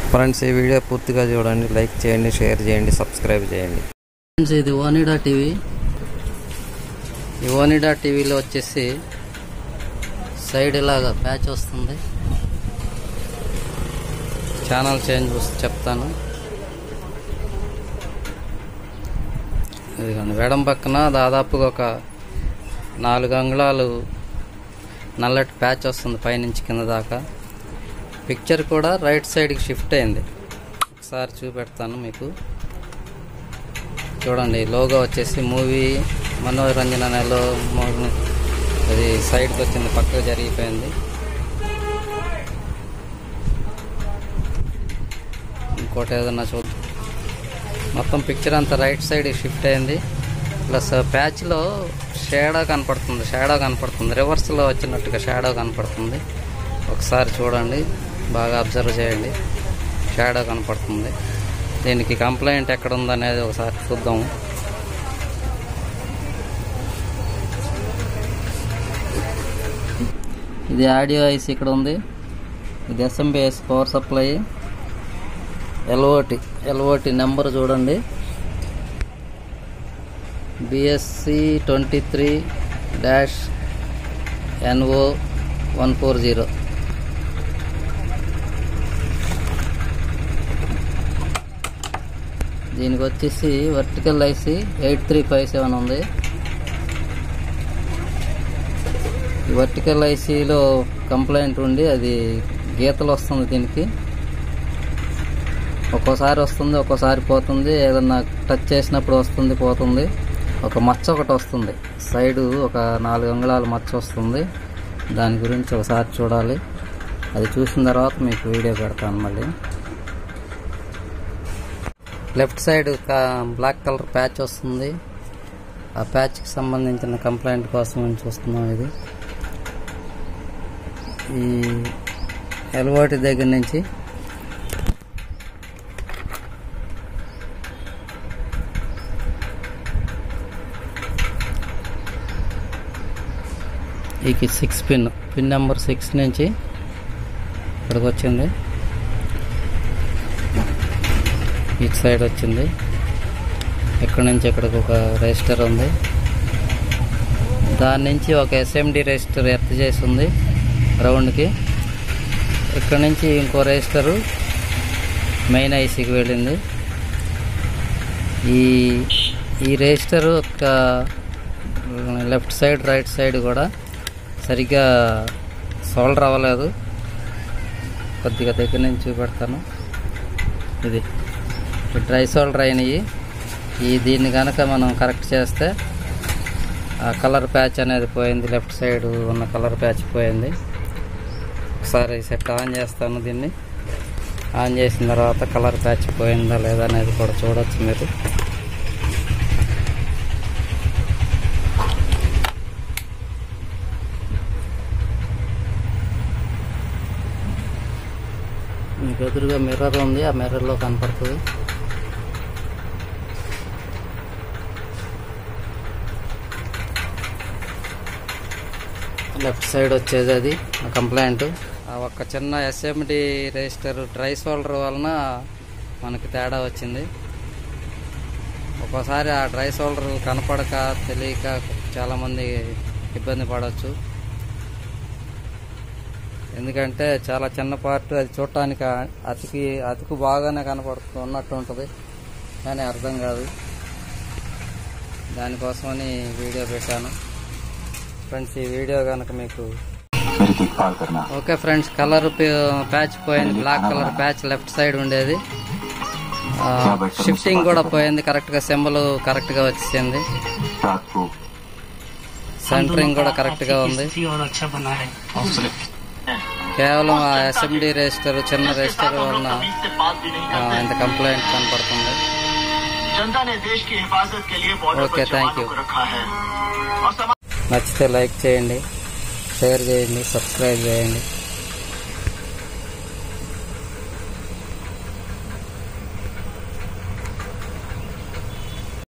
Friends ఈ video పూర్తిగా చూడండి లైక్ చేయండి షేర్ చేయండి సబ్స్క్రైబ్ చేయండి ఫ్రెండ్స్ ఇది ఓనిడా టీవీ ఈ ఓనిడా టీవీలో వచ్చేసి సైడ్ ఇలాగా ప్యాచ్ వస్తుంది ఛానల్ చేంజ్ వస్తే చెప్తాను ఇదిగోండి వెడం పక్కన దాదాపుగా ఒక నాలుగు అంగుళాలు నల్లటి ప్యాచ్ వస్తుంది పైనుంచి కింద దాకా పిక్చర్ కూడా రైట్ సైడ్కి షిఫ్ట్ అయింది ఒకసారి చూపెడతాను మీకు చూడండి లోగో వచ్చేసి మూవీ మనోరంజన నెలలో మో- అది సైడ్కి వచ్చింది పక్కకు జరిగిపోయింది ఇంకోటి ఏదన్నా చూద్దాం మొత్తం పిక్చర్ అంతా రైట్ సైడ్ షిఫ్ట్ అయింది ప్లస్ ప్యాచ్లో షాడో కనపడుతుంది షాడో కనపడుతుంది రివర్స్లో వచ్చినట్టుగా షాడో కనపడుతుంది ఒకసారి చూడండి బాగా అబ్జర్వ్ చేయండి షాడో కనపడుతుంది దీనికి కంప్లైంట్ ఎక్కడ ఉందనేది ఒకసారి చూద్దాము ఇది ఆడియో ఐస్ ఇక్కడ ఉంది ఇది SMBS power supply LOT LOT number చూడండి BSC twenty three dash NO one four zero దీనికి వచ్చేసి vertical IC eight three five seven ఉంది ఈ వర్టికల్ ఐసీలో కంప్లైంట్ ఉండి అది గీతలు వస్తుంది దీనికి ఒక్కోసారి వస్తుంది ఒక్కోసారి పోతుంది ఏదన్నా టచ్ చేసినప్పుడు వస్తుంది పోతుంది ఒక మచ్చ ఒకటి వస్తుంది సైడు ఒక నాలుగు అంగుళాల మచ్చ వస్తుంది దాని గురించి ఒకసారి చూడాలి అది చూసిన తర్వాత మీకు వీడియో పెడతాను మళ్ళీ left side black colour patch వస్తుంది ఆ ప్యాచ్కి సంబంధించిన కంప్లైంట్ కోసం మేము చూస్తున్నాం ఇది ఈ ఎల్ఓటి దగ్గర నుంచి ఈ six pin pin number six నుంచి ఇక్కడికి వచ్చింది ఇటు సైడ్ వచ్చింది ఇక్కడ నుంచి ఇక్కడికి ఒక రిజిస్టర్ ఉంది దాని నుంచి ఒక ఎస్ఎండి రిజిస్టర్ ఎర్త్ చేసి ఉంది రౌండ్కి ఇక్కడ నుంచి ఇంకో రిజిస్టరు మెయిన్ ఐసీకి వెళ్ళింది ఈ ఈ రిజిస్టర్ ఒక లెఫ్ట్ సైడ్ రైట్ సైడ్ కూడా సరిగ్గా సోల్డర్ అవ్వలేదు కొద్దిగా దగ్గర నుంచి చూపెడతాను ఇది ఈ డ్రై సోల్డర్ అయినవి ఈ దీన్ని కనుక మనం కరెక్ట్ చేస్తే ఆ కలర్ ప్యాచ్ అనేది పోయింది లెఫ్ట్ సైడ్ ఉన్న కలర్ ప్యాచ్ పోయింది ఒకసారి సెట్ ఆన్ చేస్తాను దీన్ని ఆన్ చేసిన తర్వాత కలర్ ప్యాచ్ పోయిందా లేదా అనేది కూడా చూడొచ్చు మీరు మీకు ఎదురుగా మిర్రర్ ఉంది ఆ మిర్రర్లో కనపడుతుంది లెఫ్ట్ సైడ్ వచ్చేది అది కంప్లైంట్ ఆ ఒక్క చిన్న ఎస్ఎండి రిజిస్టర్ డ్రై సోల్డర్ వలన మనకి తేడా వచ్చింది ఒక్కోసారి ఆ డ్రై సోల్డర్ కనపడక తెలియక చాలామంది ఇబ్బంది పడవచ్చు ఎందుకంటే చాలా చిన్న పార్ట్ అది చూడటానికి అతికి అతుకు బాగానే కనపడుతూ ఉన్నట్టు ఉంటుంది కానీ అర్థం కాదు దానికోసమని వీడియో పెట్టాను ఫ్రెండ్స్ ఈ వీడియో కనుక మీకు मेरी देखभाल करना ఓకే ఫ్రెండ్స్ కలర్ ప్యాచ్ పోయింది black colour patch left side ఉండేది షిఫ్టింగ్ కూడా పోయింది కరెక్ట్గా సింబల్ కరెక్ట్గా వచ్చింది रात को సెంటరింగ్ కూడా కరెక్ట్గా ఉంది और अच्छा बना है కేవలం ఆ ఎస్ఎండి రిజిస్టర్ చిన్న రిజిస్టర్ వలన से बात भी नहीं ఆ, ఇంత కంప్లైంట్ కనపడుతుంది जनता ने देश की हिफाजत के लिए बॉर्डर Okay, पर thank जवानों you. को रखा है और समाज నచ్చితే లైక్ చేయండి షేర్ చేయండి సబ్స్క్రైబ్ చేయండి